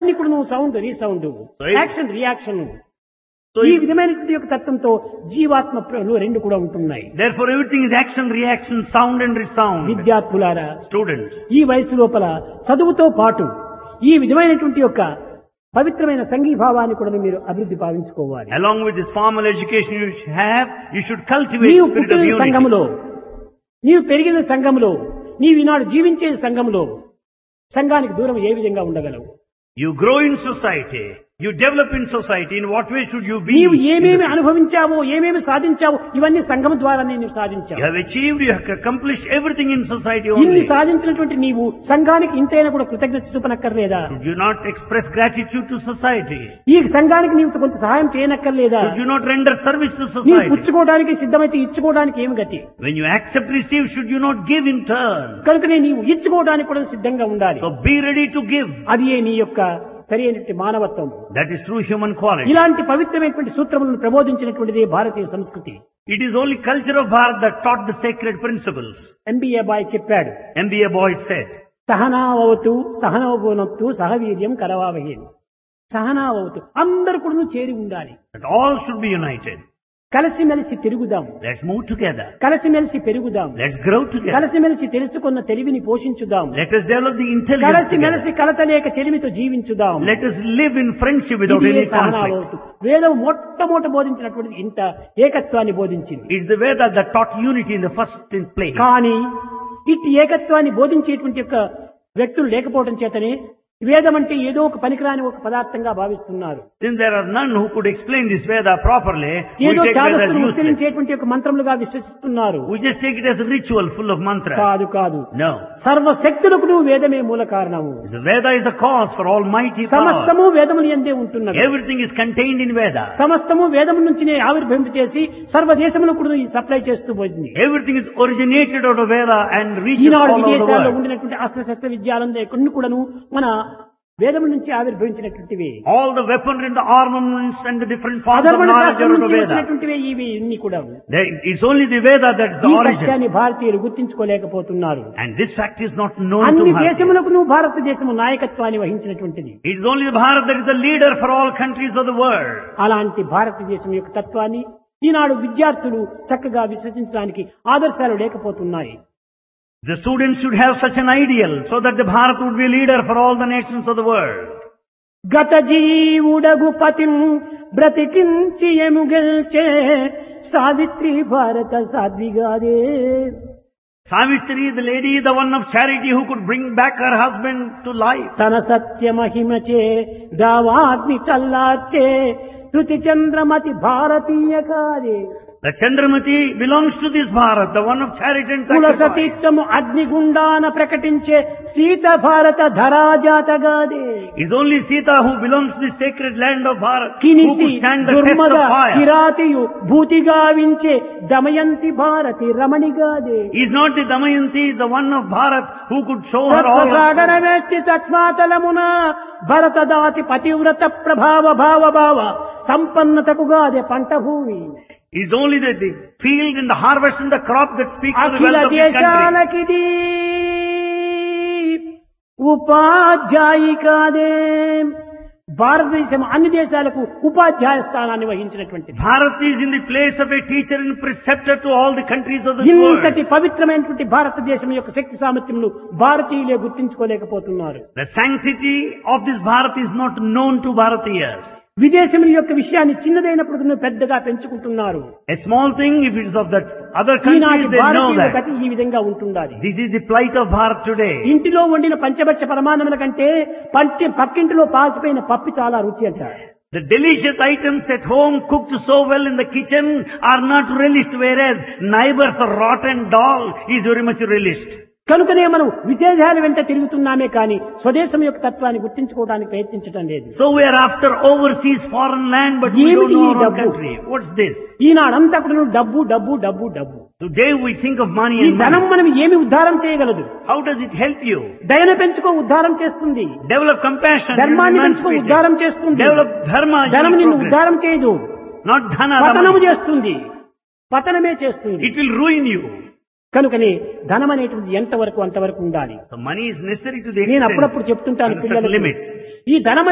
అన్ని కూడా నువ్వు sound resound Right. Action reaction So ఈ if- విధమైనటువంటి యొక్క తత్వంతో జీవాత్మ ప్ర- రెండు కూడా ఉంటున్నాయి therefore everything is action, reaction, sound and resound. విద్యార్థులారా Students, ఈ వయసు లోపల చదువుతో పాటు ఈ విధమైనటువంటి యొక్క పవిత్రమైన సంఘీభావాన్ని కూడా మీరు అభివృద్ధి భావించుకోవాలి along with this formal education you should have, you should cultivate నీవు spirit of పుట్టిన unity. సంఘములో నీవు పెరిగిన సంఘములో నీవు ఈనాడు జీవించే సంఘములో సంఘానికి దూరం ఏ విధంగా ఉండగలవు You grow in society. You develop in society. In what way should you be? నీవు in the ఏమేమి society? అనుభవించావో ఏమేమి సాధించావు ఇవన్నీ సంఘం ద్వారానే నీవు సాధించావు You have achieved, you have accomplished everything in society ఇన్ని only. సాధించినటువంటి నీవు సంఘానికి ఇంతైనా కూడా కృతజ్ఞత చూపనక్కర్లేదా Should you not express gratitude to society? ఈ సంఘానికి నీవు కొంత సహాయం చేయనక్కర్లేదా Should you not render service to నీవు society? పుచ్చుకోవడానికి సిద్ధమైతే ఇచ్చుకోవడానికి ఏమి గతి When you accept, receive, should you not give in turn? కనుకనే నీవు ఇచ్చుకోవడానికి కూడా సిద్ధంగా ఉండాలి So be ready to give. అది ఏ నీ యొక్క సరి అయినటువంటి మానవత్వం That is true human quality. ఇలాంటి పవిత్రమైనటువంటి సూత్రములను ప్రబోధించినటువంటిది భారతీయ సంస్కృతి It is only culture of Bharat that taught the sacred principles. MBA boy చెప్పాడు MBA boy said, సహనావతు సహనవనత్తు సహవీర్యం కరవావహేన్ సహనావతు అందరు కూడా చేరి ఉండాలి that all should be united. కలిసిమెలిసి పెరుగుదాం Let's move together. కలిసిమెలిసి పెరుగుదాం Let's grow together. కలిసిమెలిసి తెలుసుకున్న తెలివిని పోషించుదాం Let us develop the intelligence together. కలిసిమెలిసి కలతలేక చెలిమితో జీవించుదాం Let us live in friendship without ఇదియే any conflict. సహనావతు వేదం మొట్టమొదట బోధించినటువంటిది ఇంత ఏకత్వాన్ని బోధించింది It's the Veda that taught unity in the first place. కానీ ఇట్టి ఏకత్వాన్ని బోధించేటువంటి యొక్క వ్యక్తులు లేకపోవడం చేతనే వేదం అంటే ఏదో ఒక పనికిరాని ఒక పదార్థంగా భావిస్తున్నారు Since there are none who could explain this Veda properly, we ఏదో take Veda as చాదస్తులు useless. ఉచ్చరించేటువంటి ఒక మంత్రములుగా విశ్వసిస్తున్నారు We just take it as a ritual full of mantras. కాదు కాదు No. సర్వశక్తులకు వేదమే మూల కారణము The Veda is the cause for almighty power. సమస్తము వేదములు ఎందే ఉంటున్నది Everything is contained in Veda. సమస్తము వేదము నుంచినే ఆవిర్భవింప చేసి సర్వదేశములకు కూడా ఇది సప్లై చేస్తూ పోయింది Everything is originated out of Veda and reaches Eenadu all over the విదేశాల్లో world. ఉండినటువంటి అస్త్రశస్త్ర విద్యాలందే కొన్ని కూడాను మన వేదము నుంచి ఆవిర్భవించినటువంటివి All the weaponry and the armaments and the different forms of అధర్వణ knowledge శాస్త్రం are out of నుంచి Veda. వచ్చినటువంటివి ఇవి ఇన్ని కూడా They- It's only the Veda that is the ఈ origin. సత్యాన్ని భారతీయులు గుర్తించుకోలేకపోతున్నారు And this fact is not known to అన్ని Bharat. దేశములకు నువ్వు భారతదేశము నాయకత్వాన్ని వహించినటువంటిది It is only the Bharat that is the leader for all countries of the world. అలాంటి భారతదేశం యొక్క తత్వాన్ని ఈనాడు విద్యార్థులు చక్కగా విశ్వసించడానికి ఆదర్శాలు లేకపోతున్నాయి The students should have such an ideal so that the Bharat would be a leader for all the nations of the world. గత జీవుడగు పతిం బ్రతికించి ఎముగెల్చే సావిత్రి భారత సాధ్విగాదే Savitri, the lady, the one of charity who could bring back her husband to life. తన సత్య మహిమచే దావాగ్ని చల్లార్చే శృతి చంద్రమతి భారతీయ కాదే The Chandramati belongs to this Bharat, the one of charity and కుల sacrifice. సతీత్వము అగ్నిగుండాన ప్రకటించే సీత భారత ధరాజాతగాదే It's only Sita who belongs to the sacred land of Bharat, who కినిసి could stand the test దుర్మద of fire. కిరాతియు భూతిగావించే Damayanti Bharati రమణిగాదే Is not the Damayanti the one of Bharat who could show her all సత్వసాగర her వేష్టి తత్మాతలమున భరతదాతి పతివ్రత ప్రభావ భావ భావ సంపన్నతకుగాదే పంట భూమి It's only the, the field and the harvest and the crop that speaks of the Akhila wealth of this country. దేశాలకిది ఉపాధ్యాయి కాదే భారతదేశం అన్ని దేశాలకు ఉపాధ్యాయ స్థానాన్ని వహించినటువంటిది Bharat is in the place of a teacher and preceptor to all the countries of this world. ఇంతటి పవిత్రమైనటువంటి భారతదేశం యొక్క శక్తి సామర్థ్యమును భారతీయులే గుర్తించుకోలేకపోతున్నారు The sanctity of this Bharat is not known to Bharatiyas. విదేశముల యొక్క విషయాన్ని చిన్నదైనప్పుడు పెద్దగా పెంచుకుంటున్నారు A small thing, if it is of that other ఈనాటి countries, they know భారతీయుల that. గతి ఈ విధంగా ఉంటుండాలి This is the plight of Bharat today. ఇంటిలో వండిన పంచభక్ష ప్రమాణముల కంటే పంటి పక్కింటిలో పాచిపోయిన పప్పు చాలా రుచి అంటారు The delicious items at home cooked so well in the kitchen are not relished, whereas neighbors rotten dal is very much relished. కనుకనే మనం విదేశాల వెంట తిరుగుతున్నామే కానీ స్వదేశం యొక్క తత్వాన్ని గుర్తించుకోవడానికి ప్రయత్నించడం లేదు So we are after overseas foreign land, but we don't ఏమిటి know ఈ our own డబ్బు? country. What's this? ఈనాడంతా కూడా డబ్బు డబ్బు డబ్బు డబ్బు Today we think of money ఈ and ధనం money. మనం ఏమి ఉద్ధారం చేయగలదు How does it help you? దయను పెంచుకో ఉద్ధారం చేస్తుంది Develop compassion. you ధర్మాన్ని will పెంచుకో emancipate ఉద్ధారం it. చేస్తుంది Develop dharma. you ధనం will నిన్ను progress. ఉద్ధారం చేయదు Not dhana. పతనము dhamma. చేస్తుంది పతనమే చేస్తుంది It will ruin you. కనుకనే ధనం అనేటువంటిది ఎంతవరకు అంతవరకు ఉండాలి So money is necessary to the నేను extent. అప్పుడప్పుడు చెప్తుంటాను under certain పిల్లలకి limits. ఈ ధనం